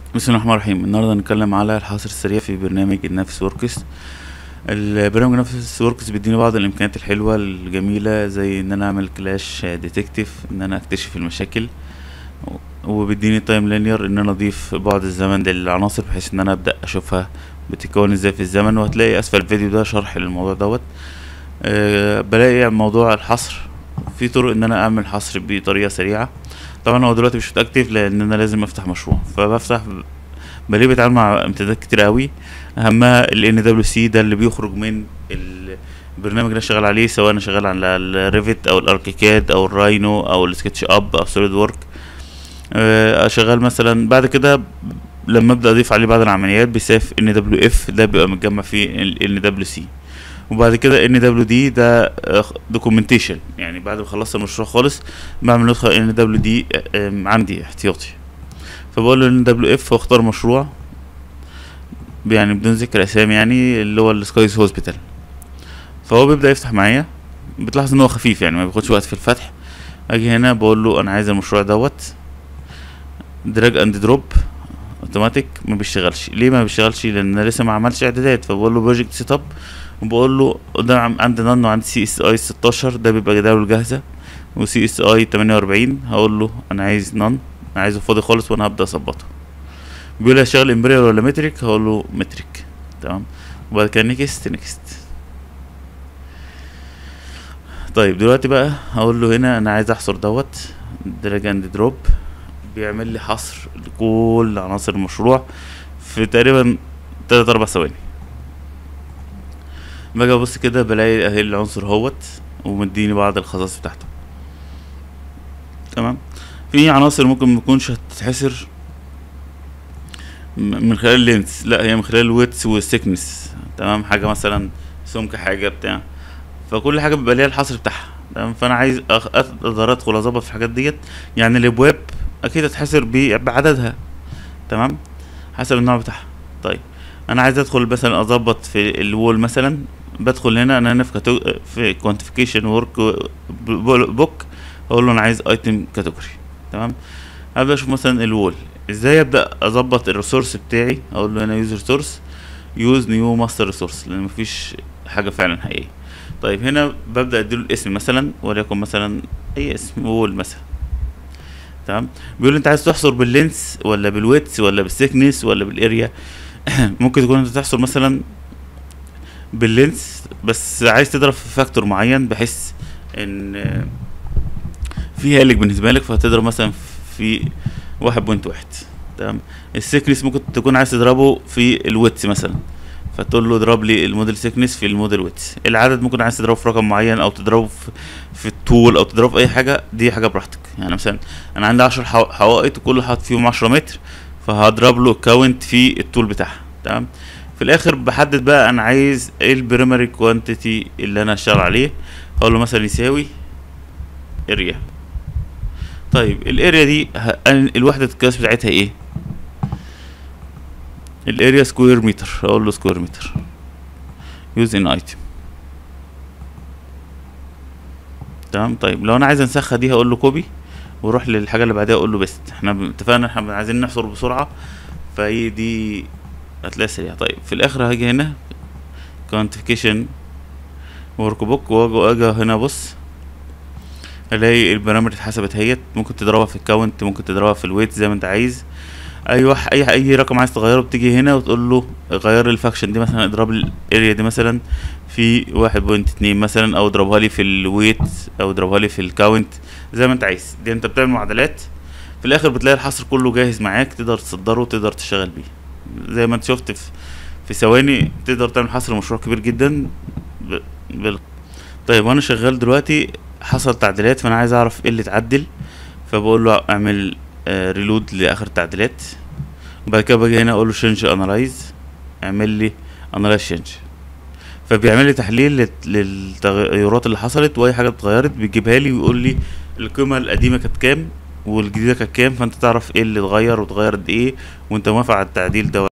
بسم الله الرحمن الرحيم النهارده هنتكلم على الحصر السريع في برنامج النفس وركس البرنامج النفس وركس بيديني بعض الامكانيات الحلوه الجميله زي ان انا اعمل كلاش ديتكتيف ان انا اكتشف المشاكل وبيديني تايم لينير ان انا اضيف بعد الزمن للعناصر بحيث ان انا ابدا اشوفها بتتكون ازاي في الزمن وهتلاقي اسفل الفيديو ده شرح للموضوع دوت أه بلاقي موضوع الحصر في طرق ان انا اعمل حصر بطريقه سريعه طبعا هو دلوقتي مش متاكتف لان انا لازم افتح مشروع فبفتح بلاقيه بيتعامل مع امتدادات كتير قوي اهمها ال NWC ده اللي بيخرج من البرنامج اللي انا شغال عليه سواء انا شغال على الريفت او الاركيكاد او الراينو او السكتش اب او سوليد وورك أه شغال مثلا بعد كده لما ابدا اضيف عليه بعض العمليات بيساف NWF ده بيبقى متجمع فيه ال NWC وبعد كده ان دبليو دي ده دوكيومنتيشن يعني بعد ما خلصت المشروع خالص بعمل نسخه ان دبليو دي عندي احتياطي فبقول له ان دبليو اف واختار مشروع يعني بدون ذكر اسامي يعني اللي هو السكايز هوسبيتال فهو بيبدا يفتح معايا بتلاحظ ان هو خفيف يعني ما بياخدش وقت في الفتح اجي هنا بقول له انا عايز المشروع دوت دراج اند دروب اوتوماتيك ما بيشتغلش ليه ما بيشتغلش لان انا لسه ما عملتش اعدادات فبقول له بروجكت سيت اب وبقول له ده عندي نان وعندي سي اس اي 16 ده بيبقى جداول جاهزه وسي اس اي 48 هقول له انا عايز نان انا عايزه فاضي خالص وانا هبدا اظبطه بيقول لي هشتغل امبريال ولا متريك هقول له متريك تمام وبعد كده نيكست نيكست طيب دلوقتي بقى هقول له هنا انا عايز احصر دوت دراج اند دروب بيعمل لي حصر لكل عناصر المشروع في تقريبا تلات اربع ثواني باجي ابص كده بلاقي اهي العنصر اهوت ومديني بعض الخصائص بتاعته تمام في عناصر ممكن متكونش هتتحسر من خلال اللينس لا هي من خلال الويتس والسكنس تمام حاجه مثلا سمك حاجه بتاع فكل حاجه بيبقى ليها الحصر بتاعها تمام فانا عايز اقدر ادخل اظبط في الحاجات ديت يعني الابواب اكيد هتحسر بعددها تمام حسب النوع بتاعها طيب انا عايز ادخل مثلا اظبط في الوول مثلا بدخل هنا انا هنا في كاتو... في كوانتيفيكيشن ورك بوك اقول له انا عايز ايتم كاتيجوري تمام ابدا اشوف مثلا الوول ازاي ابدا اظبط الريسورس بتاعي اقول له هنا يوز ريسورس يوز نيو ماستر ريسورس لان مفيش حاجه فعلا حقيقيه طيب هنا ببدا اديله الاسم مثلا وليكن مثلا اي اسم وول مثلا تمام بيقول لي انت عايز تحصر باللينس ولا بالويتس ولا بالسيكنس ولا بالاريا ممكن تكون انت تحصر مثلا باللينس بس عايز تضرب في فاكتور معين بحيث ان في هالك بالنسبه لك فهتضرب مثلا في واحد بوينت واحد تمام السيكنس ممكن تكون عايز تضربه في الويتس مثلا فتقول له اضرب لي الموديل سيكنس في الموديل ويتس العدد ممكن عايز تضربه في رقم معين او تضربه في, في الطول او تضربه في اي حاجه دي حاجه براحتك يعني مثلا انا عندي عشر حوائط وكل حاطط فيهم عشرة متر فهضرب له كاونت في الطول بتاعها تمام في الاخر بحدد بقى انا عايز ايه البريمري كوانتيتي اللي انا هشتغل عليه هقول له مثلا يساوي اريا طيب الاريا دي الوحدة القياس بتاعتها ايه الاريا سكوير متر اقول له سكوير متر يوز ان ايتم تمام طيب لو انا عايز انسخها دي هقول له كوبي واروح للحاجه اللي بعدها اقول له بيست احنا اتفقنا احنا عايزين نحصر بسرعه فهي دي هتلاقيها سريعه طيب في الاخر هاجي هنا كوانتيفيكيشن ورك بوك واجي هنا بص الاقي البرامج اتحسبت اهيت ممكن تضربها في الكاونت ممكن تضربها في الويت زي ما انت عايز اي واحد اي اي رقم عايز تغيره بتيجي هنا وتقول له غير لي الفاكشن دي مثلا اضرب لي الاريا دي مثلا في واحد بوينت اتنين مثلا او اضربها لي في الويت او اضربها لي في الكاونت زي ما انت عايز دي انت بتعمل معادلات في الاخر بتلاقي الحصر كله جاهز معاك تقدر تصدره وتقدر تشتغل بيه زي ما انت شفت في في ثواني تقدر تعمل حصر مشروع كبير جدا ب... بال... طيب وانا شغال دلوقتي حصل تعديلات فانا عايز اعرف ايه اللي اتعدل فبقول له اعمل آه ريلود لاخر التعديلات وبعد كده باجي هنا اقول له شنج انالايز اعمل لي انالايز شنج فبيعمل لي تحليل للتغيرات اللي حصلت واي حاجه اتغيرت بيجيبها لي ويقول لي القيمه القديمه كانت كام والجديده كانت كام فانت تعرف ايه اللي اتغير واتغير قد ايه وانت موافق على التعديل ده